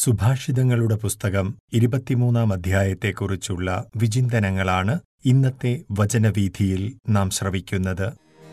സുഭാഷിതങ്ങളുടെ പുസ്തകം ഇരുപത്തിമൂന്നാം അധ്യായത്തെക്കുറിച്ചുള്ള വിചിന്തനങ്ങളാണ് ഇന്നത്തെ വചനവീഥിയിൽ നാം ശ്രവിക്കുന്നത്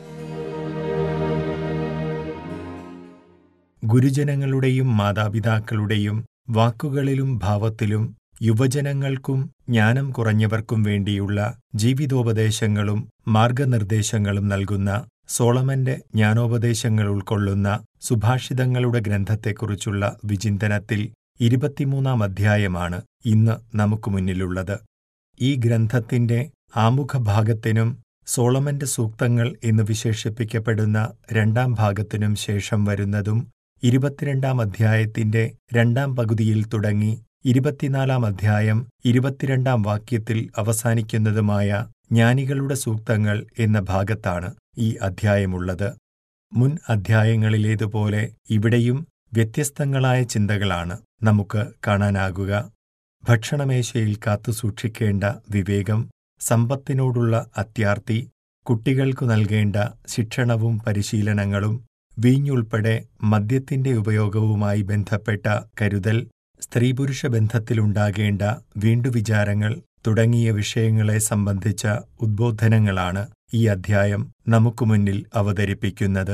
ഗുരുജനങ്ങളുടെയും മാതാപിതാക്കളുടെയും വാക്കുകളിലും ഭാവത്തിലും യുവജനങ്ങൾക്കും ജ്ഞാനം കുറഞ്ഞവർക്കും വേണ്ടിയുള്ള ജീവിതോപദേശങ്ങളും മാർഗനിർദ്ദേശങ്ങളും നൽകുന്ന സോളമന്റെ ജ്ഞാനോപദേശങ്ങൾ ഉൾക്കൊള്ളുന്ന സുഭാഷിതങ്ങളുടെ ഗ്രന്ഥത്തെക്കുറിച്ചുള്ള വിചിന്തനത്തിൽ ഇരുപത്തിമൂന്നാം അധ്യായമാണ് ഇന്ന് നമുക്ക് മുന്നിലുള്ളത് ഈ ഗ്രന്ഥത്തിന്റെ ആമുഖഭാഗത്തിനും സോളമന്റെ സൂക്തങ്ങൾ എന്ന് വിശേഷിപ്പിക്കപ്പെടുന്ന രണ്ടാം ഭാഗത്തിനും ശേഷം വരുന്നതും ഇരുപത്തിരണ്ടാം അധ്യായത്തിന്റെ രണ്ടാം പകുതിയിൽ തുടങ്ങി ഇരുപത്തിനാലാം അധ്യായം ഇരുപത്തിരണ്ടാം വാക്യത്തിൽ അവസാനിക്കുന്നതുമായ ജ്ഞാനികളുടെ സൂക്തങ്ങൾ എന്ന ഭാഗത്താണ് ഈ അധ്യായമുള്ളത് മുൻ അധ്യായങ്ങളിലേതുപോലെ ഇവിടെയും വ്യത്യസ്തങ്ങളായ ചിന്തകളാണ് നമുക്ക് കാണാനാകുക ഭക്ഷണമേശയിൽ കാത്തുസൂക്ഷിക്കേണ്ട വിവേകം സമ്പത്തിനോടുള്ള അത്യാർത്തി കുട്ടികൾക്കു നൽകേണ്ട ശിക്ഷണവും പരിശീലനങ്ങളും വീഞ്ഞുൾപ്പെടെ മദ്യത്തിന്റെ ഉപയോഗവുമായി ബന്ധപ്പെട്ട കരുതൽ സ്ത്രീപുരുഷ ബന്ധത്തിലുണ്ടാകേണ്ട വീണ്ടുവിചാരങ്ങൾ തുടങ്ങിയ വിഷയങ്ങളെ സംബന്ധിച്ച ഉദ്ബോധനങ്ങളാണ് ഈ അധ്യായം നമുക്ക് മുന്നിൽ അവതരിപ്പിക്കുന്നത്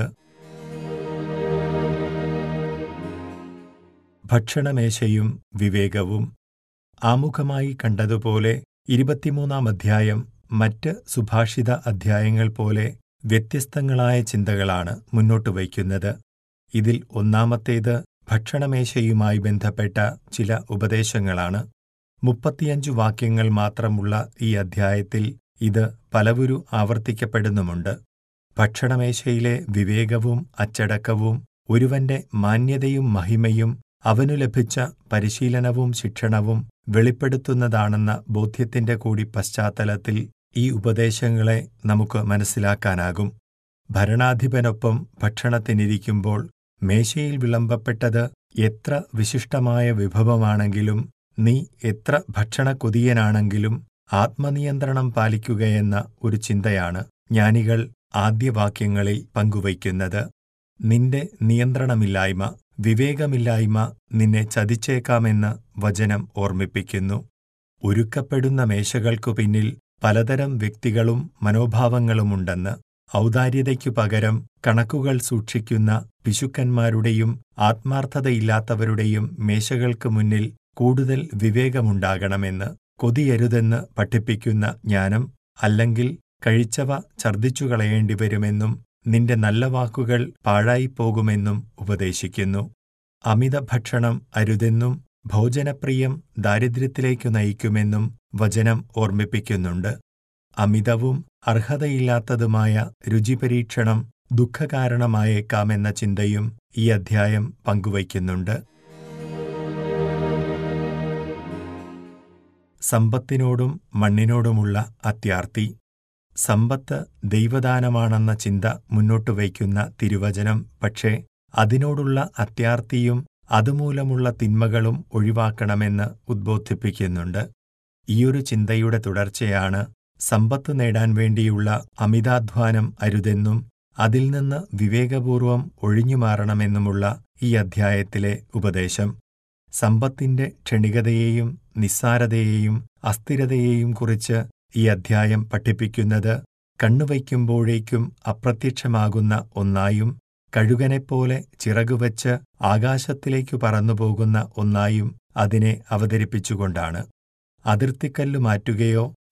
ഭക്ഷണമേശയും വിവേകവും ആമുഖമായി കണ്ടതുപോലെ ഇരുപത്തിമൂന്നാം അധ്യായം മറ്റ് സുഭാഷിത അധ്യായങ്ങൾ പോലെ വ്യത്യസ്തങ്ങളായ ചിന്തകളാണ് മുന്നോട്ട് വയ്ക്കുന്നത് ഇതിൽ ഒന്നാമത്തേത് ഭക്ഷണമേശയുമായി ബന്ധപ്പെട്ട ചില ഉപദേശങ്ങളാണ് മുപ്പത്തിയഞ്ചു വാക്യങ്ങൾ മാത്രമുള്ള ഈ അധ്യായത്തിൽ ഇത് പലവുരു ആവർത്തിക്കപ്പെടുന്നുമുണ്ട് ഭക്ഷണമേശയിലെ വിവേകവും അച്ചടക്കവും ഒരുവന്റെ മാന്യതയും മഹിമയും അവനു ലഭിച്ച പരിശീലനവും ശിക്ഷണവും വെളിപ്പെടുത്തുന്നതാണെന്ന ബോധ്യത്തിന്റെ കൂടി പശ്ചാത്തലത്തിൽ ഈ ഉപദേശങ്ങളെ നമുക്ക് മനസ്സിലാക്കാനാകും ഭരണാധിപനൊപ്പം ഭക്ഷണത്തിനിരിക്കുമ്പോൾ മേശയിൽ വിളമ്പപ്പെട്ടത് എത്ര വിശിഷ്ടമായ വിഭവമാണെങ്കിലും നീ എത്ര ഭക്ഷണക്കൊതിയനാണെങ്കിലും ആത്മനിയന്ത്രണം പാലിക്കുകയെന്ന ഒരു ചിന്തയാണ് ജ്ഞാനികൾ ആദ്യവാക്യങ്ങളിൽ പങ്കുവയ്ക്കുന്നത് നിന്റെ നിയന്ത്രണമില്ലായ്മ വിവേകമില്ലായ്മ നിന്നെ ചതിച്ചേക്കാമെന്ന് വചനം ഓർമ്മിപ്പിക്കുന്നു ഒരുക്കപ്പെടുന്ന മേശകൾക്കു പിന്നിൽ പലതരം വ്യക്തികളും മനോഭാവങ്ങളുമുണ്ടെന്ന് ഔദാര്യതയ്ക്കു പകരം കണക്കുകൾ സൂക്ഷിക്കുന്ന പിശുക്കന്മാരുടെയും ആത്മാർത്ഥതയില്ലാത്തവരുടെയും മേശകൾക്ക് മുന്നിൽ കൂടുതൽ വിവേകമുണ്ടാകണമെന്ന് കൊതിയരുതെന്ന് പഠിപ്പിക്കുന്ന ജ്ഞാനം അല്ലെങ്കിൽ കഴിച്ചവ ഛർദ്ദിച്ചു കളയേണ്ടിവരുമെന്നും നിന്റെ നല്ല വാക്കുകൾ പാഴായിപ്പോകുമെന്നും ഉപദേശിക്കുന്നു അമിത ഭക്ഷണം അരുതെന്നും ഭോജനപ്രിയം ദാരിദ്ര്യത്തിലേക്കു നയിക്കുമെന്നും വചനം ഓർമ്മിപ്പിക്കുന്നുണ്ട് അമിതവും അർഹതയില്ലാത്തതുമായ രുചിപരീക്ഷണം ദുഃഖകാരണമായേക്കാമെന്ന ചിന്തയും ഈ അധ്യായം പങ്കുവയ്ക്കുന്നുണ്ട് സമ്പത്തിനോടും മണ്ണിനോടുമുള്ള അത്യാർത്തി സമ്പത്ത് ദൈവദാനമാണെന്ന ചിന്ത മുന്നോട്ടു വയ്ക്കുന്ന തിരുവചനം പക്ഷേ അതിനോടുള്ള അത്യാർത്തിയും അതുമൂലമുള്ള തിന്മകളും ഒഴിവാക്കണമെന്ന് ഉദ്ബോധിപ്പിക്കുന്നുണ്ട് ഈയൊരു ചിന്തയുടെ തുടർച്ചയാണ് സമ്പത്ത് നേടാൻ വേണ്ടിയുള്ള അമിതാധ്വാനം അരുതെന്നും അതിൽ നിന്ന് വിവേകപൂർവം ഒഴിഞ്ഞുമാറണമെന്നുമുള്ള ഈ അധ്യായത്തിലെ ഉപദേശം സമ്പത്തിന്റെ ക്ഷണികതയെയും നിസ്സാരതയെയും അസ്ഥിരതയെയും കുറിച്ച് ഈ അധ്യായം പഠിപ്പിക്കുന്നത് കണ്ണുവയ്ക്കുമ്പോഴേക്കും അപ്രത്യക്ഷമാകുന്ന ഒന്നായും കഴുകനെപ്പോലെ ചിറകുവച്ച് ആകാശത്തിലേക്കു പറന്നുപോകുന്ന ഒന്നായും അതിനെ അവതരിപ്പിച്ചുകൊണ്ടാണ് അതിർത്തിക്കല്ലു മാറ്റുകയോ